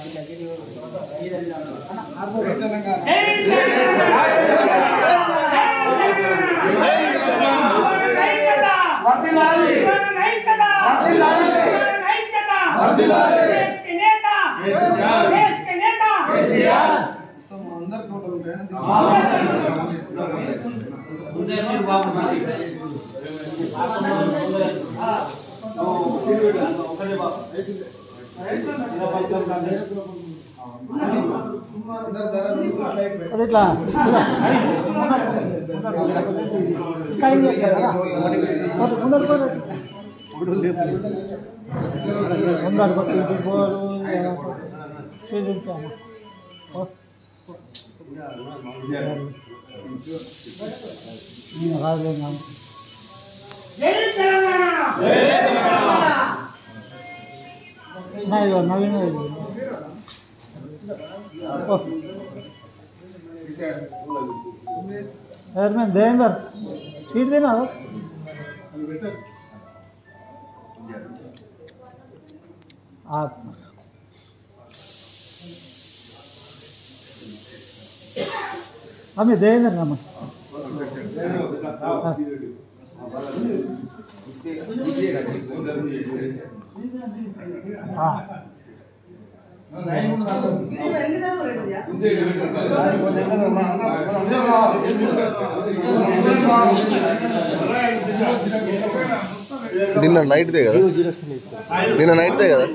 అందరి తోటలు ఉంటాయని అందరి ధరలు అట్లా అయిపోయాయి. అది ఇట్లా కడిగి చేస్తారా కొంచెం ముందర పోరు. ముందర పోరు, ఇటు పోరు, చూపించాము. ఓ. నేను రాదులే నాన్న. నా ఇదిగో, నవీన్ ఇదిగో. ఓ. చైర్మన్ దేవేందర్ స్వీట్ తిన్నాడు ఆత్మ ఆమె దేవేందర్ నమ్మ నిన్న నైట్దే కదా నిన్న నైట్దే కదా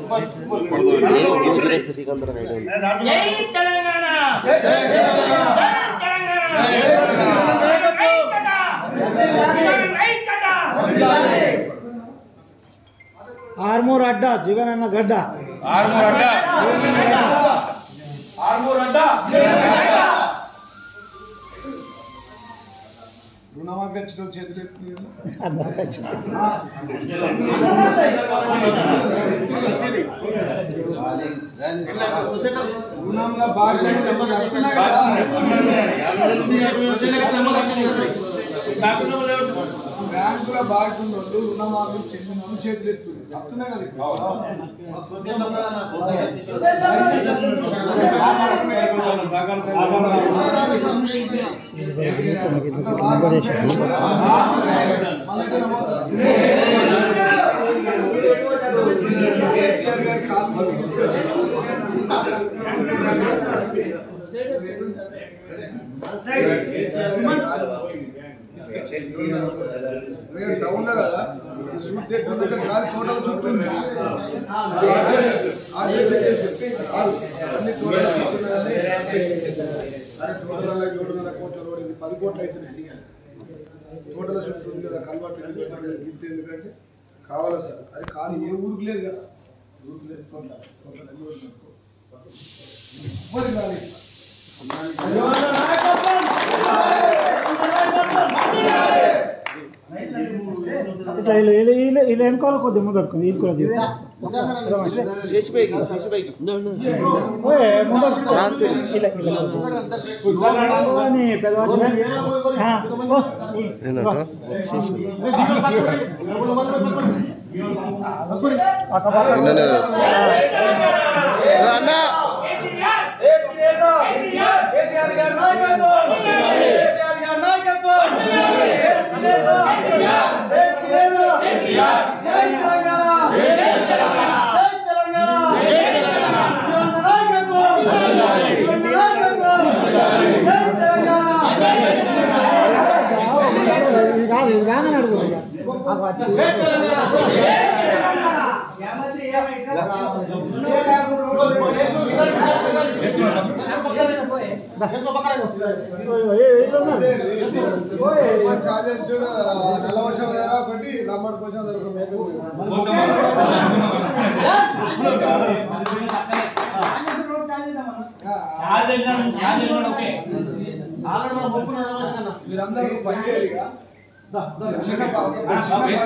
ఆర్మూర్ అడ్డా జగన్ అన్న గడ్డ రుణమాఫీ వచ్చిన చేతులు ఎత్తుకుని అందరికీ వచ్చింది. రుణంలో బాగా కట్టినా కదా. బ్యాంకులో బాగుంది వాళ్ళు రుణమాఫీ చెందిన వాళ్ళు చేతులు ఎత్తుంది చెప్తున్నా కదా డౌన్ లో కదా చూస్తే ఎట్లుందంటే గాలి తోటల చుట్టూ ఉంది. ఆ చేసి కాదు. అన్ని తోటల చుట్టూ ఉన్నదని అరే తోటలలో ఏడున్నర కోట్ల రోడ్ ఇది పది కోట్లు అవుతుంది తోటల చుట్టూ ఉంది కదా కలవాటు గిఫ్ట్ ఎందుకంటే కావాలా సార్ అది కాదు ఏ ఊరికి లేదు కదా ఊరికి లేదు తోట తోటలు అన్ని ఊరికి లేదు. మరి కాదు. ఇట్లా ఇలా ఇలా ఇలా ఇలా వెనుకోవాలి కొద్దిగా ముందు పట్టుకుంది ఇది కూడా తీసుకో. ఓయ్, ముందు పట్టుకో. ఇలా, ఇలా. ఓ, అని పెద్దవాళ్ళు. ఆ, ఓ. ఏంటంట పక్క పక్క. నిన్ననే అన్న ఇది కాదు ఇది రాగానే అడుగు ఇక. ఆ వచ్చి. ఏ, ఏ, ఇట్లా ఉన్నాడు. ఓయ్. చార్జెస్ చూడు నల్ల వర్షం వేరా ఒకటి లంబడి కొంచెం ఒక మేక మీరందరూ ఒక పని చేయాలి ఇక. చిన్న ప- ఒక చిన్న పని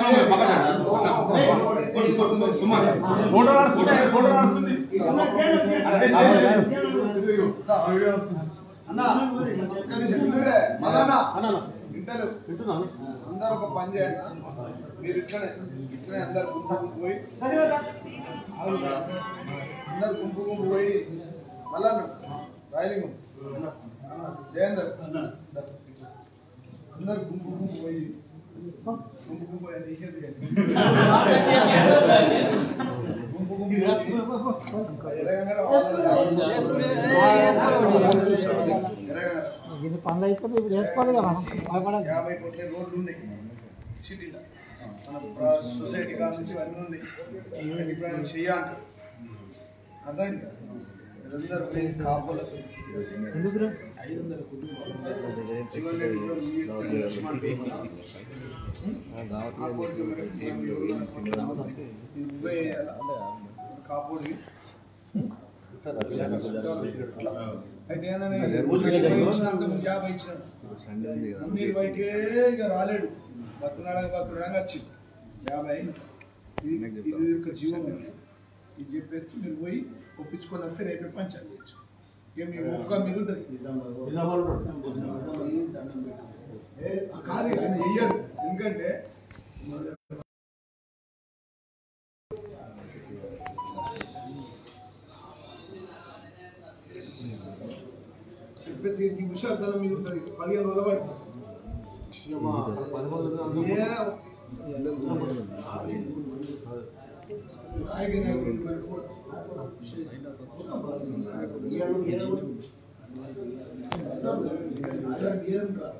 అన్న ఒక్క నిమిషం వినురే. మల్లన్న. ఇంటలు. అందరూ ఒక పని చేయాలి మీరు ఇట్లనే ఇట్లనే అందరు గుంపు గుంపు పోయి అందరు గుంపు గుంపు పోయి మళ్ళా రాయలింగం ఆ, జయేందర్ అందరు గుంపు గుంపు పోయి గుంపు గుంపు పోయి నీకే తెలియదు. గుంపు గుంపు పోయి ఎరగంగానే వాళ్ళ- ఎరగంగానే. ఇది పనులు అయిపోతే ఇప్పుడు వేసుకోవాలి కదా మనం భయపడదు యాభై కోట్ల రోడ్లు ఉన్నాయి సిటీలో మన ప్ర- సొసైటీ కాడ నుంచి అన్నీ ఉన్నాయి అది ఇప్పుడు ఆయన చెయ్యాలంటారు అర్థమైంది కదా? వీళ్ళందరూ పోయి కాపులకు ఎందుకు రా? ఐదు వందల కుటుంబాలు జీవన్ రెడ్డి కూడా మీ లక్ష్మణ్ ఆ కోరిక మేరకు మేము ఎవరు అనుకుంటున్నాము. ఈ ముప్పై ఏళ్ళ కాపోడి అయితే ఏంటంటే రోజు ఇరవై ఇచ్చినంత ముందు యాభై ఇచ్చినాడు అన్ని ఇరవైకే ఇక రాలేడు బతుకున్నాడని బతుకున్నాడని వచ్చింది యాభై ఇది ఇది ఒక జీవం ఉంది. ఇది చెప్పేసి మీరు పోయి ఒప్పించుకొని వస్తే రేపే పంచాలి చేయొచ్చు ఇక మీ ఒక్క మీద ఉంటుంది ఈ దండం పెట్టు. ఆ కాదు ఇక ఆయన చెయ్యడు ఎందుకంటే చెప్పే తీరికి హుషారుతనం మీద ఉంటుంది పదిహేను రోజుల పడిపోతుంది ఏ నాయకుని నాయకుడు పెట్టుకోడు. అలాంటి ఏం రాదు.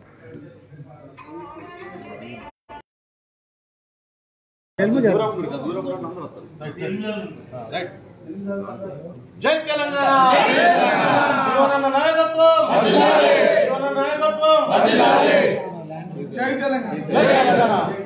తెలుగు జర. జై తెలంగాణ శివనన్న నాయకత్వం శివనన్న నాయకత్వం జై తెలంగాణ జై తెలంగాణ